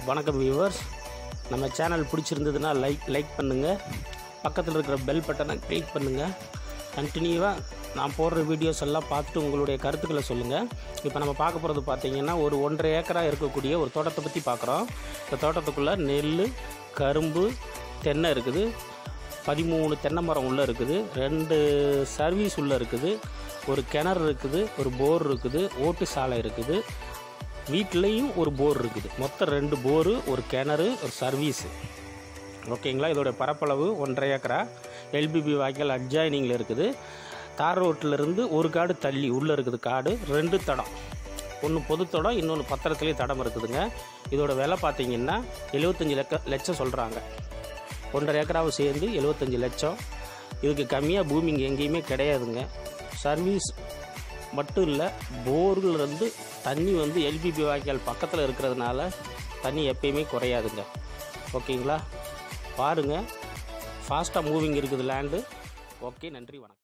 வணக்கம் வியூவர்ஸ் நம்ம சேனல் பிடிச்சிருந்ததுன்னா லைக் லைக் பண்ணுங்கள் பக்கத்தில் இருக்கிற பெல் பட்டனை கிளிக் பண்ணுங்கள் கண்டினியூவாக நான் போடுற வீடியோஸ் எல்லாம் பார்த்துட்டு உங்களுடைய கருத்துக்களை சொல்லுங்கள் இப்போ நம்ம பார்க்க போகிறது பார்த்தீங்கன்னா ஒரு ஒன்றரை ஏக்கராக இருக்கக்கூடிய ஒரு தோட்டத்தை பற்றி பார்க்குறோம் இந்த தோட்டத்துக்குள்ளே நெல் கரும்பு தென்னை இருக்குது பதிமூணு தென்னை மரம் உள்ளே இருக்குது ரெண்டு சர்வீஸ் உள்ளே இருக்குது ஒரு கிணறு இருக்குது ஒரு போர் இருக்குது ஓட்டு சாலை இருக்குது வீட்லேயும் ஒரு போர் இருக்குது மொத்தம் ரெண்டு போரு ஒரு கிணறு ஒரு சர்வீஸு ஓகேங்களா இதோட பரப்பளவு ஒன்றரை ஏக்கரா எல்பிபி வாய்க்கால் அட்ஜாயினிங்கில் இருக்குது தார் ரோட்டிலேருந்து ஒரு காடு தள்ளி உள்ளே இருக்குது காடு ரெண்டு தடம் ஒன்று பொது தடம் இன்னொன்று பத்திரத்துலேயே தடம் இருக்குதுங்க இதோட விலை பார்த்தீங்கன்னா எழுபத்தஞ்சி லக்க லட்சம் சொல்கிறாங்க ஒன்றரை ஏக்கராவை சேர்ந்து எழுபத்தஞ்சி லட்சம் இதுக்கு கம்மியாக பூமி இங்கே எங்கேயுமே கிடையாதுங்க சர்வீஸ் மட்டும் இல்லை போர்லேருந்து தண்ணி வந்து எல்பிபி வாய்க்கால் பக்கத்தில் இருக்கிறதுனால தண்ணி எப்பயுமே குறையாதுங்க ஓகேங்களா பாருங்கள் ஃபாஸ்ட்டாக மூவிங் இருக்குது லேண்டு ஓகே நன்றி வணக்கம்